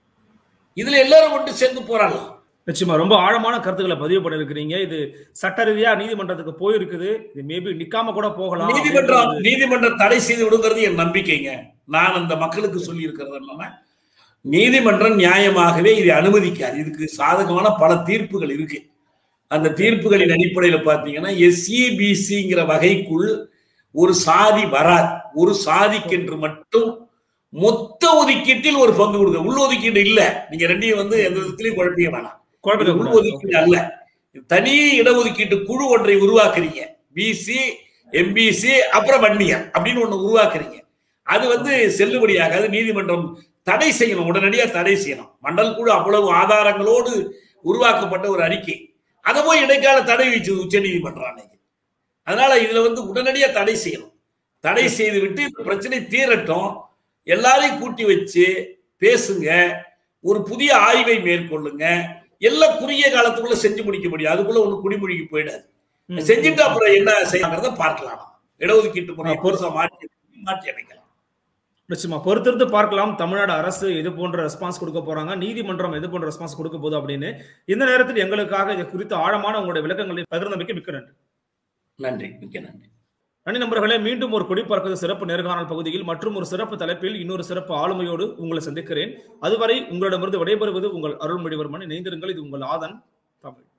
இதுல எல்லாரும் ஒன்று சேர்ந்து போராடலாம் நிச்சயமா ரொம்ப ஆழமான கருத்துக்களை பதிவு பண்ணிருக்கிறீங்க இது சட்ட ரீதியா நீதிமன்றத்துக்கு போயிருக்குது இது மேபி நிக்காம கூட போகலாம் நீதிமன்றம் நீதிமன்றம் தடை செய்து விடுங்கிறது என் நம்பிக்கைங்க நான் அந்த மக்களுக்கு சொல்லி இருக்கிறது என்னன்னா நீதிமன்றம் நியாயமாகவே இதை அனுமதிக்காது இதுக்கு சாதகமான பல தீர்ப்புகள் இருக்கு அந்த தீர்ப்புகளின் அடிப்படையில பாத்தீங்கன்னா எஸ்இபிசிங்கிற வகைக்குள் ஒரு சாதி வராது ஒரு சாதிக்கென்று மட்டும் மொத்த ஒதுக்கீட்டில் ஒரு பங்கு கொடுங்க உள் ஒதுக்கீடு இல்ல நீங்க ரெண்டையும் வந்து எந்த விதத்திலையும் குழப்பிக்க வேணாம் இது குழப்பத்தை உள் கூடாது. ஒதுக்கீடு அல்ல தனி இடஒதுக்கீட்டு குழு ஒன்றை உருவாக்குறீங்க பிசி எம்பிசி அப்புறம் வன்னியர் அப்படின்னு ஒண்ணு உருவாக்குறீங்க அது வந்து செல்லுபடியாகாது நீதிமன்றம் தடை செய்யணும் உடனடியா தடை செய்யணும் மண்டல் குழு அவ்வளவு ஆதாரங்களோடு உருவாக்கப்பட்ட ஒரு அறிக்கை அதை போய் இடைக்கால தடை வச்சு உச்ச நீதிமன்றம் அன்னைக்கு அதனால இதுல வந்து உடனடியா தடை செய்யணும் தடை செய்து விட்டு இந்த பிரச்சனை தீரட்டும் எல்லாரையும் கூட்டி வச்சு பேசுங்க ஒரு புதிய ஆய்வை மேற்கொள்ளுங்க எல்லாம் குறுகிய காலத்துக்குள்ள செஞ்சு முடிக்க முடியும் அதுக்குள்ள ஒண்ணு குடிமொழிக்கு போயிடாது ம். செஞ்சுட்டு அப்புறம் என்ன செய்யறத பார்க்கலாம் இடஒதுக்கீட்டு முறையை ஆ, புதுசா மாற்றி மாற்றி அமைக்கலாம் நிச்சயமா பொறுத்திருந்து பார்க்கலாம் தமிழ்நாடு அரசு எது போன்ற ரெஸ்பான்ஸ் கொடுக்க போறாங்க நீதிமன்றம் எது போன்ற ரெஸ்பான்ஸ் கொடுக்க போகுது அப்படின்னு இந்த நேரத்தில் எங்களுக்காக இது குறித்து ஆழமான உங்களுடைய விளக்கங்களை பகிர்ந்தமைக்கு மிக்க நன்றி நன்றி மிக்க நன்றி நன்றி நண்பர்களே மீண்டும் ஒரு கொடி பறக்குது சிறப்பு நேர்காணல் பகுதியில் மற்றும் ஒரு சிறப்பு தலைப்பில் இன்னொரு சிறப்பு ஆளுமையோடு உங்களை சந்திக்கிறேன் அதுவரை உங்களிடமிருந்து விடைபெறுவது உங்கள் அருள்மொழிவர்மன் இணைந்திருங்கள் இது உங்கள் ஆதன் தமிழ்